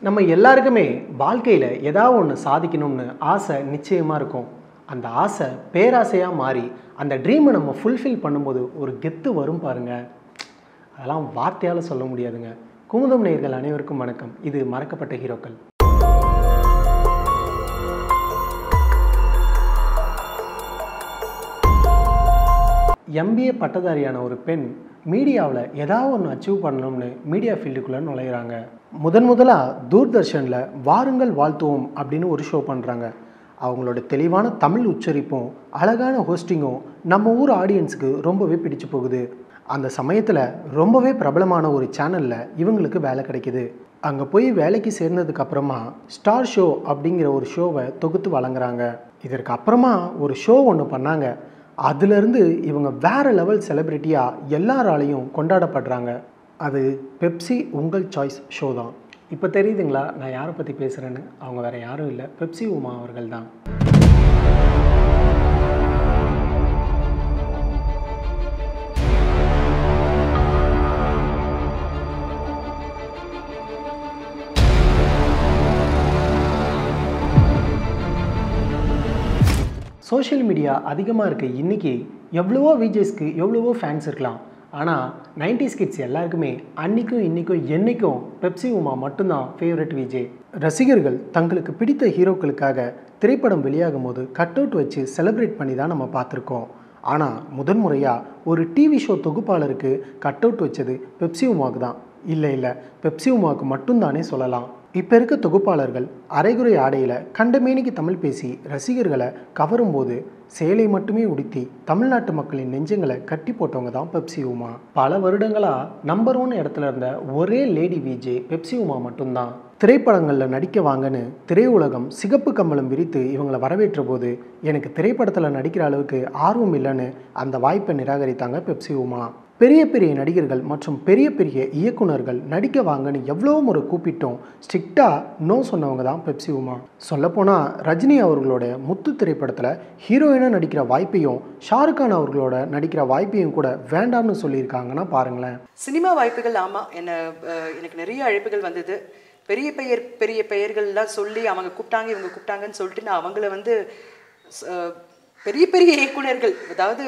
நம்ம எல்லாருக்குமே வாழ்க்கையில் ஏதாவது ஒன்று சாதிக்கணும்னு ஆசை நிச்சயமாக இருக்கும் அந்த ஆசை பேராசையாக மாறி அந்த ட்ரீமை நம்ம ஃபுல்ஃபில் பண்ணும்போது ஒரு கெத்து வரும் பாருங்க அதெல்லாம் வார்த்தையால் சொல்ல முடியாதுங்க குமுதம் நேயர்கள் அனைவருக்கும் வணக்கம் இது மறக்கப்பட்ட ஹீரோக்கள் எம்பிஏ பட்டதாரியான ஒரு பெண் மீடியாவில் ஏதாவது ஒன்று அச்சீவ் பண்ணணும்னு மீடியா ஃபீல்டுக்குள்ளே நுழையிறாங்க முதன் முதலாக தூர்தர்ஷனில் வாருங்கள் வாழ்த்துவோம் அப்படின்னு ஒரு ஷோ பண்ணுறாங்க அவங்களோட தெளிவான தமிழ் உச்சரிப்பும் அழகான ஹோஸ்டிங்கும் நம்ம ஊர் ஆடியன்ஸுக்கு ரொம்பவே பிடிச்சு போகுது அந்த சமயத்தில் ரொம்பவே பிரபலமான ஒரு சேனலில் இவங்களுக்கு வேலை கிடைக்குது அங்கே போய் வேலைக்கு சேர்ந்ததுக்கு அப்புறமா ஸ்டார் ஷோ அப்படிங்கிற ஒரு ஷோவை தொகுத்து வழங்குறாங்க இதற்கு அப்புறமா ஒரு ஷோ ஒன்று பண்ணாங்க அதுலேருந்து இவங்க வேற லெவல் செலிப்ரிட்டியாக எல்லாராலையும் கொண்டாடப்படுறாங்க அது பெப்சி உங்கள் சாய்ஸ் ஷோ தான் இப்போ தெரியுதுங்களா நான் யாரை பற்றி பேசுகிறேன்னு அவங்க வேற யாரும் இல்லை பெப்சி உமா அவர்கள் தான் சோஷியல் மீடியா அதிகமாக இருக்க இன்றைக்கி எவ்வளவோ விஜேஸ்க்கு எவ்வளவோ ஃபேன்ஸ் இருக்கலாம் ஆனால் நைன்டிஸ் கிட்ஸ் எல்லாருக்குமே அன்றைக்கும் இன்றைக்கும் என்றைக்கும் பெப்சி உமா மட்டும்தான் ஃபேவரட் விஜே ரசிகர்கள் தங்களுக்கு பிடித்த ஹீரோக்களுக்காக திரைப்படம் வெளியாகும் போது கட் அவுட் வச்சு செலிப்ரேட் பண்ணி தான் நம்ம பார்த்துருக்கோம் ஆனால் முதன் முறையாக ஒரு டிவி ஷோ தொகுப்பாளருக்கு கட் அவுட் வச்சது பெப்சி உமாவுக்கு தான் இல்லை இல்லை பெப்சி உமாவுக்கு மட்டும்தானே சொல்லலாம் இப்போ இருக்க தொகுப்பாளர்கள் அரைகுறை ஆடையில் கண்டமேனிக்கு தமிழ் பேசி ரசிகர்களை கவரும் போது சேலை மட்டுமே உடுத்தி தமிழ்நாட்டு மக்களின் நெஞ்சங்களை கட்டி போட்டவங்க தான் பெப்சி உமா பல வருடங்களாக நம்பர் ஒன் இடத்துல இருந்த ஒரே லேடி விஜே பெப்சி உமா மட்டும்தான் திரைப்படங்களில் நடிக்க வாங்கன்னு திரையுலகம் சிகப்பு கம்பளம் விரித்து இவங்களை வரவேற்ற போது எனக்கு திரைப்படத்தில் நடிக்கிற அளவுக்கு ஆர்வம் இல்லைன்னு அந்த வாய்ப்பை நிராகரித்தாங்க பெப்சி உமா பெரிய பெரிய நடிகர்கள் மற்றும் பெரிய பெரிய இயக்குனர்கள் நடிக்க வாங்கன்னு எவ்வளோ முறை கூப்பிட்டோம் ஸ்ட்ரிக்டாக நோ சொன்னவங்க தான் பெப்சி உமா சொல்லப்போனால் ரஜினி அவர்களோட முத்து திரைப்படத்தில் ஹீரோயினாக நடிக்கிற வாய்ப்பையும் ஷாருக் கான் அவர்களோட நடிக்கிற வாய்ப்பையும் கூட வேண்டாம்னு சொல்லியிருக்காங்கன்னா பாருங்களேன் சினிமா வாய்ப்புகள் ஆமாம் என்ன அஹ், எனக்கு நிறைய அழைப்புகள் வந்தது பெரிய பெயர் பெரிய பெயர்கள்லாம் சொல்லி அவங்க கூப்பிட்டாங்க இவங்க கூப்பிட்டாங்கன்னு சொல்லிட்டு நான் அவங்கள வந்து அஹ், பெரிய பெரிய இயக்குனர்கள் அதாவது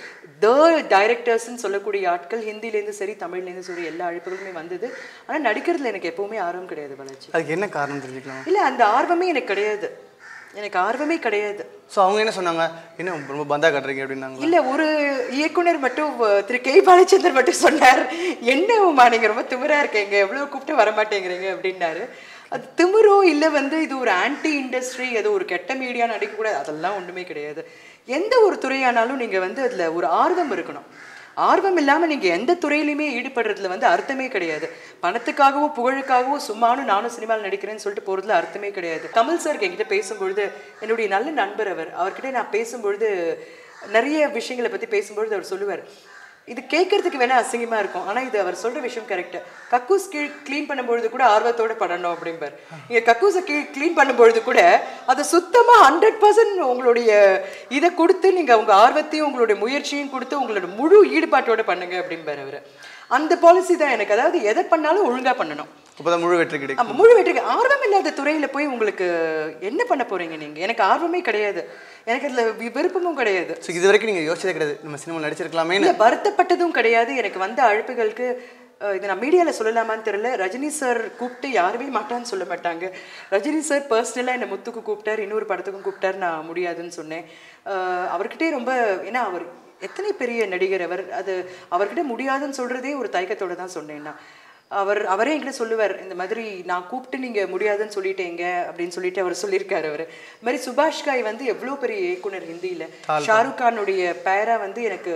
த டைரக்டர்ஸ்ன்னு சொல்லக்கூடிய ஆட்கள் ஹிந்திலேருந்து சரி தமிழ்லேருந்து சரி எல்லா அழைப்புகளுமே வந்தது ஆனால் நடிக்கிறதுல எனக்கு எப்பவுமே ஆர்வம் கிடையாது பாலாஜி அதுக்கு என்ன காரணம் தெரிஞ்சுக்கலாம் இல்லை அந்த ஆர்வமே எனக்கு கிடையாது எனக்கு ஆர்வமே கிடையாது ஸோ அவங்க என்ன சொன்னாங்க என்ன ரொம்ப பந்தா கட்டுறீங்க அப்படின்னாங்க இல்ல ஒரு இயக்குனர் மட்டும் அஹ், திரு கே பாலச்சந்தர் மட்டும் சொன்னார் என்ன உமா நீங்க ரொம்ப திமிரா இருக்கீங்க எவ்வளவு கூப்பிட்டு வர மாட்டேங்கிறீங்க அப்படின்னாரு அது திமிரோ இல்ல வந்து இது ஒரு ஆன்டி இண்டஸ்ட்ரி ஏதோ ஒரு கெட்ட மீடியா நடிக்க கூட அதெல்லாம் ஒண்ணுமே கிடையாது எந்த ஒரு துறையானாலும் நீங்க வந்து அதுல ஒரு ஆர்வம் இருக்கணும் ஆர்வம் இல்லாம நீங்க எந்த துறையிலுமே ஈடுபடுறதுல வந்து அர்த்தமே கிடையாது பணத்துக்காகவோ புகழுக்காகவோ சும்மானும் நானும் சினிமாவில் நடிக்கிறேன்னு சொல்லிட்டு போறதுல அர்த்தமே கிடையாது கமல் சார் என்கிட்ட பேசும்பொழுது என்னுடைய நல்ல நண்பர் அவர் அவர்கிட்ட நான் பேசும்பொழுது நிறைய விஷயங்களை பத்தி பேசும்பொழுது அவர் சொல்லுவார் இது கேட்கறதுக்கு வேணா அசிங்கமா இருக்கும் ஆனா இது அவர் சொல்ற விஷயம் கரெக்ட் கக்கூஸ் கீழ் க்ளீன் பண்ணும்பொழுது கூட ஆர்வத்தோட பண்ணணும் அப்படிம்பார் நீங்க கக்கூஸை கீழ் க்ளீன் பண்ணும்பொழுது கூட அதை சுத்தமா ஹண்ட்ரட் பர்சன்ட் உங்களுடைய இதை கொடுத்து நீங்க உங்க ஆர்வத்தையும் உங்களுடைய முயற்சியும் கொடுத்து உங்களோட முழு ஈடுபாட்டோட பண்ணுங்க அப்படிம்பார் அவர் அந்த பாலிசி தான் எனக்கு அதாவது எதை பண்ணாலும் ஒழுங்கா பண்ணணும் அப்பதான் முழு வெற்றி கிடைக்கும் ஆமா முழு வெற்றிக்கு ஆர்வம் இல்லாத துறையில போய் உங்களுக்கு என்ன பண்ண போறீங்க நீங்க எனக்கு ஆர்வமே கிடையாது எனக்கு அதுல வி- விருப்பமும் கிடையாது ஸோ இது வரைக்கும் நீங்கள் யோசிச்சதே கிடையாது நம்ம சினிமாவில் நடிச்சிருக்கலாமே இல்ல வருத்தப்பட்டதும் கிடையாது எனக்கு வந்த அழைப்புகளுக்கு அஹ், இது நான் மீடியாவில் சொல்லலாமான்னு தெரியல ரஜினி சார் கூப்பிட்டு யாருமே மாட்டான்னு சொல்ல மாட்டாங்க ரஜினி சார் பர்சனலாக என்னை முத்துக்கு கூப்பிட்டார் இன்னொரு படத்துக்கும் கூப்பிட்டார் நான் முடியாதுன்னு சொன்னேன் அஹ், அவர்கிட்டயே ரொம்ப ஏன்னா அவர் எத்தனை பெரிய நடிகர் அவர் அது அவர்கிட்ட முடியாதுன்னு சொல்றதே ஒரு தயக்கத்தோட தான் சொன்னேன் நான் அவர் அவரே என்கிட்ட சொல்லுவார் இந்த மாதிரி நான் கூப்பிட்டு நீங்க முடியாதுன்னு சொல்லிட்டேங்க அப்படின்னு சொல்லிட்டு அவர் சொல்லியிருக்காரு அவர் இந்த மாதிரி சுபாஷ் காய் வந்து எவ்வளோ பெரிய இயக்குனர் ஹிந்தியில ஷாருக் கானுடைய பேரா வந்து எனக்கு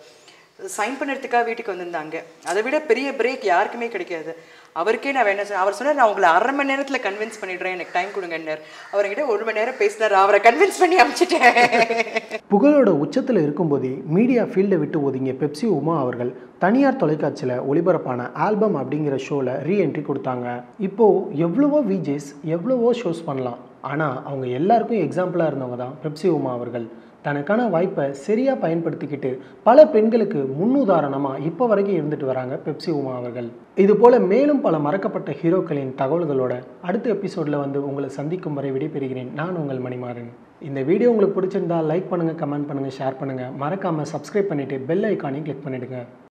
சைன் பண்ணுறதுக்காக வீட்டுக்கு வந்திருந்தாங்க அதை விட பெரிய பிரேக் யாருக்குமே கிடைக்காது அவருக்கே நான் வேணா சொன்னேன் அவர் சொன்னார் நான் உங்களை அரை மணி நேரத்தில் கன்வின்ஸ் பண்ணிடுறேன் எனக்கு டைம் கொடுங்கன்னார் அவர்கிட்ட ஒரு மணி நேரம் பேசினார் அவரை கன்வின்ஸ் பண்ணி அனுப்பிச்சிட்டேன் புகழோட உச்சத்தில் இருக்கும்போதே மீடியா ஃபீல்டை விட்டு ஒதுங்கிய பெப்சி உமா அவர்கள் தனியார் தொலைக்காட்சியில் ஒளிபரப்பான ஆல்பம் அப்படிங்கிற ஷோவில் ரீஎன்ட்ரி கொடுத்தாங்க இப்போது எவ்வளவோ விஜேஸ் எவ்வளவோ ஷோஸ் பண்ணலாம் ஆனால் அவங்க எல்லாருக்கும் எக்ஸாம்பிளாக இருந்தவங்க தான் பெப்சி உமா அவர்கள் தனக்கான வாய்ப்பை சரியாக பயன்படுத்திக்கிட்டு பல பெண்களுக்கு முன்னுதாரணமாக இப்போ வரைக்கும் இருந்துட்டு வராங்க பெப்சி உமா அவர்கள் இது போல மேலும் பல மறக்கப்பட்ட ஹீரோக்களின் தகவல்களோட அடுத்த எபிசோடில் வந்து உங்களை சந்திக்கும் வரை விடைபெறுகிறேன் நான் உங்கள் மணிமாறன் இந்த வீடியோ உங்களுக்கு பிடிச்சிருந்தா லைக் பண்ணுங்கள் கமெண்ட் பண்ணுங்கள் ஷேர் பண்ணுங்கள் மறக்காமல் சப்ஸ்கிரைப் பண்ணிவிட்டு பெல் ஐக்கானையும் கிளிக் பண்ணிவிடுங்க